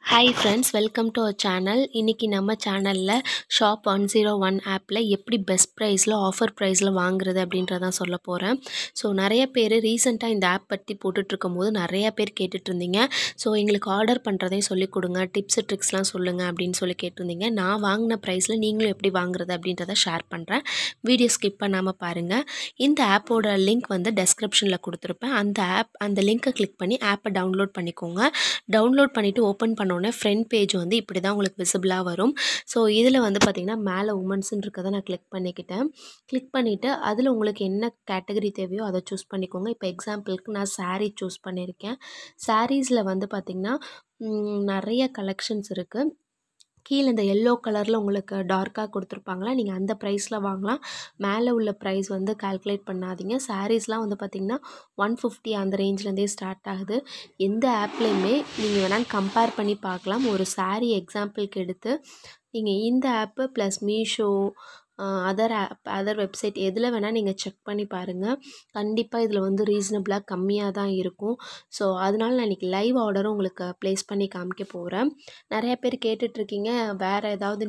hi friends welcome to our channel இன்றைக்கி நம்ம சேனலில் ஷாப் ஒன் ஜீரோ ஒன் ஆப்பில் எப்படி பெஸ்ட் ப்ரைஸில் ஆஃபர் ப்ரைஸில் வாங்குறது அப்படின்றதான் சொல்ல போகிறேன் ஸோ நிறைய பேர் ரீசெண்டாக இந்த ஆப் பற்றி போட்டுட்ருக்கும் போது நிறைய பேர் கேட்டுட்டு இருந்தீங்க ஸோ எங்களுக்கு ஆர்டர் பண்ணுறதையும் சொல்லிக் கொடுங்க டிப்ஸ் ட்ரிக்ஸ்லாம் சொல்லுங்கள் அப்படின்னு சொல்லி கேட்டிருந்தீங்க நான் வாங்கின ப்ரைஸில் நீங்களும் எப்படி வாங்குறது அப்படின்றத ஷேர் பண்ணுறேன் வீடியோ ஸ்கிப் பண்ணாமல் பாருங்கள் இந்த ஆப்போட லிங்க் வந்து டெஸ்கிரிப்ஷனில் கொடுத்துருப்பேன் அந்த ஆப் அந்த லிங்க்கை கிளிக் பண்ணி ஆப்பை டவுன்லோட் பண்ணிக்கோங்க டவுன்லோட் பண்ணிவிட்டு ஓப்பன் பண்ணோன்னே ஃப்ரண்ட் பேஜ் வந்து இப்படி தான் உங்களுக்கு விசிபிளாக வரும் ஸோ இதில் வந்து பார்த்திங்கன்னா மேலே உமன்ஸ்ன்னு இருக்கதை நான் கிளிக் பண்ணிக்கிட்டேன் கிளிக் பண்ணிவிட்டு அதில் உங்களுக்கு என்ன கேட்டகரி தேவையோ அதை சூஸ் பண்ணிக்கோங்க இப்போ எக்ஸாம்பிளுக்கு நான் saree சூஸ் பண்ணியிருக்கேன் சாரீஸில் வந்து பார்த்திங்கன்னா ம், நிறைய கலெக்ஷன்ஸ் இருக்குது கீழே இந்த எல்லோ கலரில் உங்களுக்கு டார்க்காக கொடுத்துருப்பாங்களா நீங்கள் அந்த ப்ரைஸில் வாங்கலாம் மேலே உள்ள ப்ரைஸ் வந்து கால்குலேட் பண்ணாதீங்க சாரீஸ்லாம் வந்து பார்த்திங்கன்னா ஒன் ஃபிஃப்டி அந்த ரேஞ்ச்லேருந்தே ஸ்டார்ட் ஆகுது எந்த ஆப்லேயுமே நீங்கள் வேணால் கம்பேர் பண்ணி பார்க்கலாம் ஒரு saree எக்ஸாம்பிளுக்கு எடுத்து நீங்கள் இந்த app plus Meesho other app other website எதில் வேணால் நீங்கள் செக் பண்ணி பாருங்கள் கண்டிப்பாக இதில் வந்து ரீசனபிளாக கம்மியாக தான் இருக்கும் ஸோ அதனால நான் இன்றைக்கி லைவ் ஆர்டரும் உங்களுக்கு ப்ளேஸ் பண்ணி காமிக்க போகிறேன் நிறைய பேர் கேட்டுட்ருக்கீங்க வேறு ஏதாவது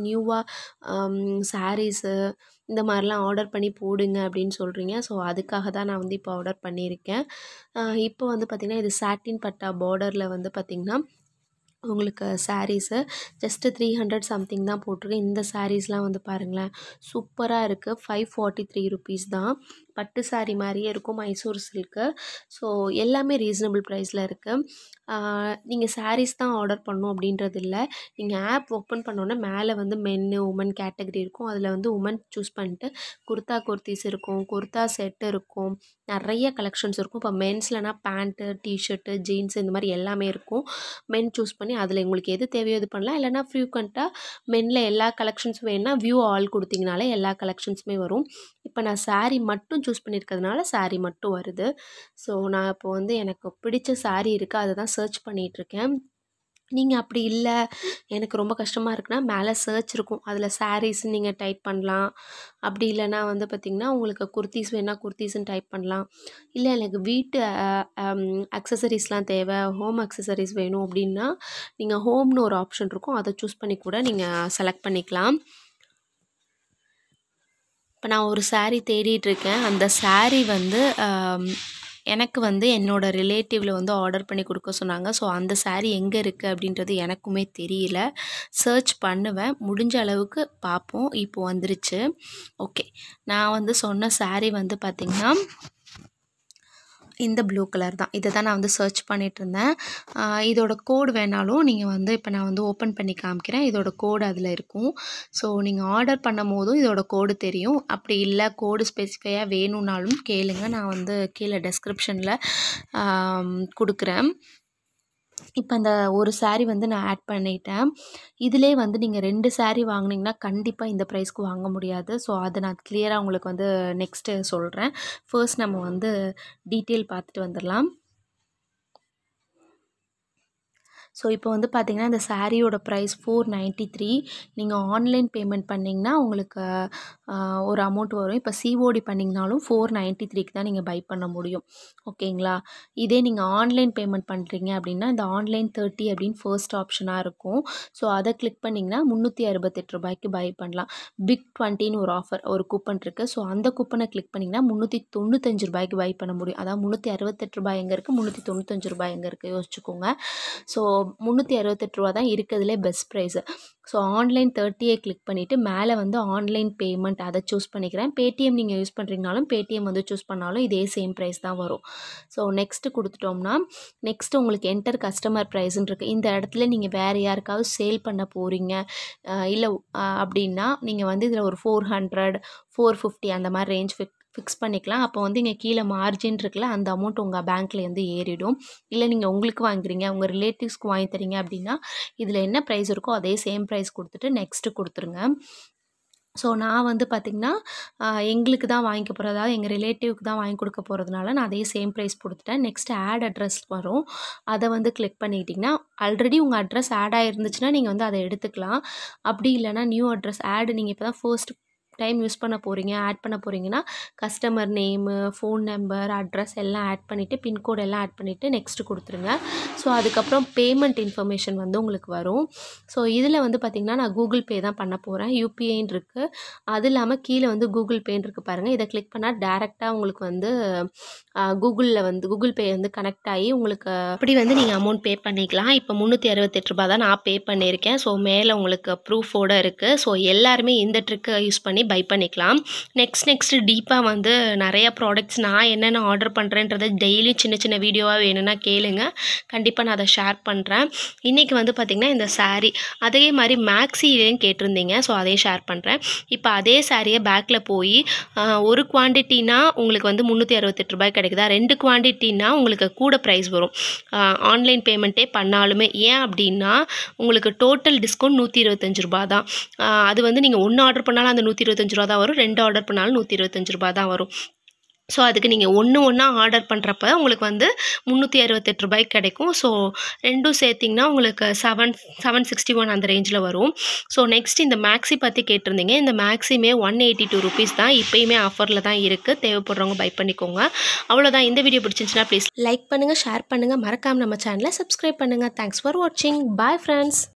நியூவாக சாரீஸு இந்த மாதிரிலாம் ஆர்டர் பண்ணி போடுங்க அப்படின்னு சொல்கிறீங்க ஸோ அதுக்காக தான் நான் வந்து இப்போ ஆர்டர் பண்ணியிருக்கேன் ஆஹ் இப்போ வந்து பார்த்திங்கன்னா இது சாட்டின் பட்டா பார்டரில் வந்து பார்த்திங்கன்னா உங்களுக்கு saris just three hundred something தான் போட்டிருக்கேன் இந்த சாரீஸ்லாம் வந்து பாருங்களேன் சூப்பராக இருக்குது ஃபைவ் ஃபார்ட்டி த்ரீ ருபீஸ் தான் பட்டு saree மாதிரியே இருக்கும் மைசூர் சில்க்கு ஸோ எல்லாமே ரீசனபிள் ப்ரைஸில் இருக்குது நீங்கள் sarees தான் ஆர்டர் பண்ணணும் அப்படின்றது இல்லை நீங்கள் ஆப் ஓப்பன் பண்ணோன்னே மேலே வந்து மென்னு உமன் கேட்டகரி இருக்கும் அதில் வந்து உமன் சூஸ் பண்ணிட்டு குர்தா குர்த்திஸ் இருக்கும் குர்தா செட் இருக்கும் நிறைய கலெக்ஷன்ஸ் இருக்கும் இப்போ மென்ஸ்லனா பேண்ட்டு டிஷர்ட்டு ஜீன்ஸ் இந்த மாதிரி எல்லாமே இருக்கும் மென் சூஸ் பண்ணி அதில் உங்களுக்கு எது தேவையோ இது பண்ணலாம் இல்லைனா ஃப்ரீக்வெண்ட்டாக மென்னில் எல்லா கலெக்ஷன்ஸும் வேணும்னா வியூ ஆல் கொடுத்தீங்கனாலே எல்லா கலெக்ஷன்ஸுமே வரும் இப்போ நான் saree மட்டும் சூஸ் பண்ணியிருக்கிறதுனால saree மட்டும் வருது ஸோ நான் இப்போ வந்து எனக்கு பிடிச்ச saree இருக்குது அதை தான் சர்ச் பண்ணிகிட்ருக்கேன் நீங்கள் அப்படி இல்லை எனக்கு ரொம்ப கஷ்டமாக இருக்குன்னா மேலே சர்ச் இருக்கும் அதில் சாரீஸ் நீங்கள் டைப் பண்ணலாம் அப்படி இல்லைன்னா வந்து பார்த்திங்கன்னா உங்களுக்கு குர்த்திஸ் வேணால் குர்த்திஸ்ன்னு டைப் பண்ணலாம் இல்லை எனக்கு வீட்டு அக்சசரிஸ்லாம் தேவை ஹோம் அக்சசரிஸ் வேணும் அப்படின்னா நீங்கள் ஹோம்னு ஒரு ஆப்ஷன் இருக்கும் அதை சூஸ் பண்ணி கூட நீங்கள் செலக்ட் பண்ணிக்கலாம் இப்போ நான் ஒரு saree தேடிட்டு இருக்கேன் அந்த saree வந்து ஆம், எனக்கு வந்து என்னோடய ரிலேட்டிவில் வந்து ஆர்டர் பண்ணி கொடுக்க சொன்னாங்க ஸோ அந்த saree எங்கே இருக்குது அப்படின்றது எனக்குமே தெரியல சர்ச் பண்ணுவேன் முடிஞ்ச அளவுக்கு பார்ப்போம் இப்போ வந்துருச்சு ஓகே நான் வந்து சொன்ன saree வந்து பார்த்திங்கன்னா இந்த ப்ளூ கலர் தான் இதை தான் நான் வந்து சர்ச் பண்ணிட்டு இருந்தேன் ஆஹ் இதோட கோடு வேணாலும் நீங்கள் வந்து இப்போ நான் வந்து ஓப்பன் பண்ணி காமிக்கிறேன் இதோட கோடு அதில் இருக்கும் ஸோ நீங்கள் ஆர்டர் பண்ணும் போதும் இதோட கோடு தெரியும் அப்படி இல்லை கோடு ஸ்பெசிஃபையாக வேணும்னாலும் கேளுங்க நான் வந்து கீழே டெஸ்கிரிப்ஷனில் கொடுக்குறேன் இப்போ அந்த ஒரு saree வந்து நான் ஆட் பண்ணிட்டேன் இதிலே வந்து நீங்கள் ரெண்டு saree வாங்குனீங்கன்னா கண்டிப்பாக இந்த ப்ரைஸ்க்கு வாங்க முடியாது ஸோ அதை நான் கிளியராக உங்களுக்கு வந்து நெக்ஸ்ட்டு சொல்கிறேன் ஃபர்ஸ்ட் நம்ம வந்து டீட்டெயில் பார்த்துட்டு வந்துடலாம் ஸோ இப்போ வந்து பார்த்தீங்கன்னா இந்த சாரியோட ப்ரைஸ் ஃபோர் நைன்ட்டி த்ரீ நீங்கள் ஆன்லைன் பேமெண்ட் பண்ணிங்கன்னா உங்களுக்கு ஆஹ், ஒரு அமௌண்ட் வரும் இப்போ சிஓடி பண்ணிங்கனாலும் ஃபோர் நைன்ட்டி த்ரீக்கு தான் நீங்கள் பை பண்ண முடியும் ஓகேங்களா இதே நீங்கள் ஆன்லைன் பேமெண்ட் பண்ணுறீங்க அப்படின்னா இந்த ஆன்லைன் தேர்ட்டி அப்படின்னு ஃபர்ஸ்ட் ஆப்ஷனாக இருக்கும் ஸோ அதை கிளிக் பண்ணிங்கன்னா முந்நூற்றி அறுபத்தெட்டு ரூபாய்க்கு பை பண்ணலாம் பிக் டுவெண்ட்டின்னு ஒரு ஆஃபர் ஒரு கூப்பன் இருக்குது ஸோ அந்த கூப்பனை கிளிக் பண்ணிங்கன்னா முந்நூற்றி தொண்ணூத்தஞ்சு ரூபாய்க்கு பை பண்ண முடியும் அதாவது முந்நூற்றி அறுபத்தெட்டு ரூபாய் எங்கே இருக்குது முந்நூற்றி தொண்ணூத்தஞ்சு ரூபாய் எங்கே இருக்குது யோசிச்சுக்கோங்க ஸோ முந்நூற்றி அறுபத்தெட்டு ரூபா தான் இருக்கிறதுலே பெஸ்ட் ப்ரைஸு ஸோ ஆன்லைன் தேர்ட்டியை கிளிக் பண்ணிவிட்டு மேலே வந்து ஆன்லைன் பேமெண்ட் அதை சூஸ் பண்ணிக்கிறேன் பேடிஎம் நீங்கள் யூஸ் பண்ணுறீங்கனாலும் பேடிஎம் வந்து சூஸ் பண்ணாலும் இதே சேம் ப்ரைஸ் தான் வரும் ஸோ நெக்ஸ்ட்டு கொடுத்துட்டோம்னா நெக்ஸ்ட் உங்களுக்கு என்டர் கஸ்டமர் ப்ரைஸ்ன்னு இருக்குது இந்த இடத்துல நீங்கள் வேறு யாருக்காவது சேல் பண்ண போகிறீங்க இல்லை அப்படின்னா நீங்கள் வந்து இதில் ஒரு ஃபோர் ஹண்ட்ரட் ஃபோர் ஃபிஃப்டி அந்த மாதிரி ரேஞ்ச் ஃபிக் ஃபிக்ஸ் பண்ணிக்கலாம் அப்போ வந்து இங்கே கீழே மார்ஜின் இருக்குல்ல அந்த அமௌண்ட் உங்கள் பேங்க்லேருந்து ஏறிடும் இல்லை நீங்கள் உங்களுக்கு வாங்குறீங்க உங்கள் ரிலேட்டிவ்ஸ்க்கு வாங்கி தரீங்க அப்படின்னா இதில் என்ன ப்ரைஸ் இருக்கோ அதே சேம் ப்ரைஸ் கொடுத்துட்டு நெக்ஸ்ட்டு கொடுத்துருங்க ஸோ நான் வந்து பார்த்திங்கன்னா எங்களுக்கு தான் வாங்கிக்க போகிறதா அதாவது எங்கள் ரிலேட்டிவ்க்கு தான் வாங்கி கொடுக்க போகிறதுனால நான் அதே சேம் ப்ரைஸ் கொடுத்துட்டேன் நெக்ஸ்ட் ஆட் அட்ரஸ் வரும் அதை வந்து கிளிக் பண்ணிக்கிட்டிங்கன்னா ஆல்ரெடி உங்கள் அட்ரஸ் ஆட் ஆகிருந்துச்சுன்னா நீங்கள் வந்து அதை எடுத்துக்கலாம் அப்படி இல்லைன்னா நியூ அட்ரஸ் ஆட் நீங்கள் இப்போ தான் ஃபர்ஸ்ட் டைம் யூஸ் பண்ண போகிறீங்க ஆட் பண்ண போகிறீங்கன்னா customer name phone number address எல்லாம் ஆட் பண்ணிவிட்டு பின்கோட் எல்லாம் ஆட் பண்ணிவிட்டு நெக்ஸ்ட்டு கொடுத்துருங்க ஸோ அதுக்கப்புறம் பேமெண்ட் இன்ஃபர்மேஷன் வந்து உங்களுக்கு வரும் ஸோ இதில் வந்து பார்த்திங்கன்னா நான் கூகுள் பே தான் பண்ண போகிறேன் யூபிஐன்னு இருக்குது அது இல்லாமல் கீழே வந்து கூகுள் பேன்னு இருக்குது பாருங்கள் இதை கிளிக் பண்ணால் டேரெக்டாக உங்களுக்கு வந்து கூகுளில் வந்து கூகுள் பே வந்து கனெக்ட் ஆகி உங்களுக்கு அப்படி வந்து நீங்கள் அமௌண்ட் பே பண்ணிக்கலாம் இப்போ முந்நூற்றி அறுபத்தெட்டு ரூபா தான் நான் பே பண்ணியிருக்கேன் ஸோ மேலே உங்களுக்கு ப்ரூஃபோடு இருக்குது ஸோ எல்லாருமே இந்த ட்ரிக்கை யூஸ் பண்ணி பை பண்ணிக்கலாம் நெக்ஸ்ட் நெக்ஸ்ட் டீப்பாக வந்து நிறைய ப்ராடக்ட்ஸ் நான் என்னென்ன ஆர்டர் பண்ணுறேன்றதை டெய்லி சின்ன சின்ன வீடியோவாக வேணும்னா கேளுங்க கண்டிப்பாக நான் அதை ஷேர் பண்ணுறேன் இன்றைக்கி வந்து பார்த்திங்கன்னா இந்த saree அதே மாதிரி மேக்ஸிலையும் கேட்டிருந்தீங்க ஸோ அதையும் ஷேர் பண்ணுறேன் இப்போ அதே சாரியை பேக்கில் போய் ஆஹ், ஒரு குவான்டிட்டினா உங்களுக்கு வந்து முந்நூற்றி அறுபத்தெட்டு ரூபாய் கிடைக்குதா ரெண்டு குவான்டிட்டினா உங்களுக்கு கூட ப்ரைஸ் வரும் ஆன்லைன் பேமெண்ட்டே பண்ணாலுமே ஏன் அப்படின்னா உங்களுக்கு டோட்டல் டிஸ்கவுண்ட் நூற்றி இருபத்தஞ்சு ரூபா தான் ஆஹ், அது வந்து நீங்கள் ஒன்று ஆர்டர் பண்ணாலும் அந்த நூற்றி இருபத்தஞ்சு ரூபா தான் வரும் ரெண்டு ஆர்டர் பண்ணாலும் நூற்றி இருபத்தஞ்சு ரூபா தான் வரும் ஸோ அதுக்கு நீங்கள் ஒன்று ஒன்றா ஆர்டர் பண்ணுறப்ப உங்களுக்கு வந்து முந்நூற்றி அறுபத்தெட்டு ரூபாய்க்கு கிடைக்கும் ஸோ ரெண்டும் சேர்த்திங்கன்னா உங்களுக்கு செவன் செவன் சிக்ஸ்டி ஒன் அந்த ரேஞ்சில் வரும் ஸோ நெக்ஸ்ட் இந்த மேக்ஸி பற்றி கேட்டிருந்தீங்க இந்த மேக்ஸிமே ஒன் எயிட்டி டூ ருபீஸ் தான் இப்போயுமே ஆஃபரில் தான் இருக்குது தேவைப்படுறவங்க பை பண்ணிக்கோங்க அவ்வளோதான் இந்த வீடியோ பிடிச்சிருந்துச்சுன்னா ப்ளீஸ் லைக் பண்ணுங்கள் ஷேர் பண்ணுங்கள் மறக்காமல் நம்ம சேனலை சப்ஸ்கிரைப் பண்ணுங்கள் தேங்க்ஸ் ஃபார் வாட்சிங் பாய் ஃப்ரெண்ட்ஸ்